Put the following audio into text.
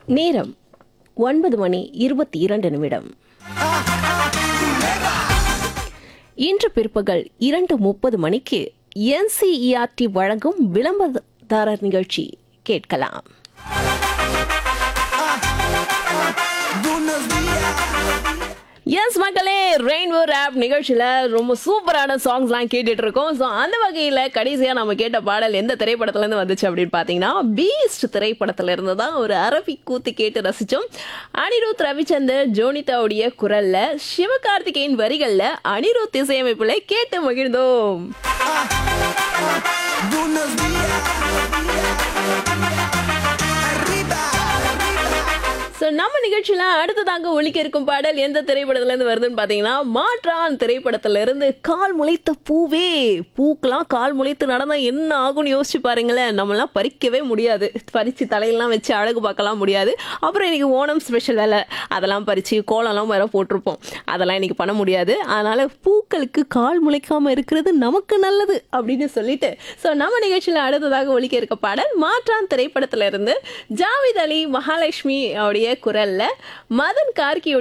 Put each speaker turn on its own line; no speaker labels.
நேரம் ஒன்பது மணி இருபத்தி இரண்டு நிமிடம் இன்று பிற்பகல் இரண்டு முப்பது மணிக்கு என்சிஇஆர்டி வழங்கும் விளம்பரதாரர் நிகழ்ச்சி கேட்கலாம் எஸ் மக்களே ரெயின்போ ரேப் நிகழ்ச்சியில் ரொம்ப சூப்பரான சாங்ஸ்லாம் கேட்டுட்டு இருக்கோம் ஸோ அந்த வகையில் கடைசியாக நம்ம கேட்ட பாடல் எந்த திரைப்படத்துலேருந்து வந்துச்சு அப்படின்னு பார்த்தீங்கன்னா பீஸ்ட் திரைப்படத்துல இருந்து தான் ஒரு அரபி கூத்து கேட்டு ரசித்தோம் அனிருத் ரவிச்சந்தர் ஜோனிதாவுடைய குரலில் சிவகார்த்திகேயன் வரிகளில் அனிருத் இசையமைப்பில் கேட்டு மகிழ்ந்தோம்
Buenos días. Arriba.
ஸோ நம்ம நிகழ்ச்சியில் அடுத்ததாக ஒலிக்க இருக்கும் பாடல் எந்த திரைப்படத்துலேருந்து வருதுன்னு பார்த்தீங்கன்னா மாற்றான் திரைப்படத்திலிருந்து கால் முளைத்த பூவே பூக்கெல்லாம் கால் முளைத்து நடந்தால் என்ன ஆகும்னு யோசிச்சு பாருங்களேன் நம்மளாம் பறிக்கவே முடியாது பறித்து தலையெல்லாம் வச்சு அழகு பார்க்கலாம் முடியாது அப்புறம் இன்னைக்கு ஓணம் ஸ்பெஷல் வேலை அதெல்லாம் பறித்து கோலம்லாம் வேற போட்டிருப்போம் அதெல்லாம் இன்னைக்கு பண்ண முடியாது அதனால பூக்களுக்கு கால் முளைக்காம இருக்கிறது நமக்கு நல்லது அப்படின்னு சொல்லிட்டு ஸோ நம்ம நிகழ்ச்சியில் அடுத்ததாக ஒலிக்க இருக்க பாடல் மாற்றான் திரைப்படத்துல இருந்து ஜாவித் அலி மகாலட்சுமி அவருடைய குரல்ல மதன் கார்கியோட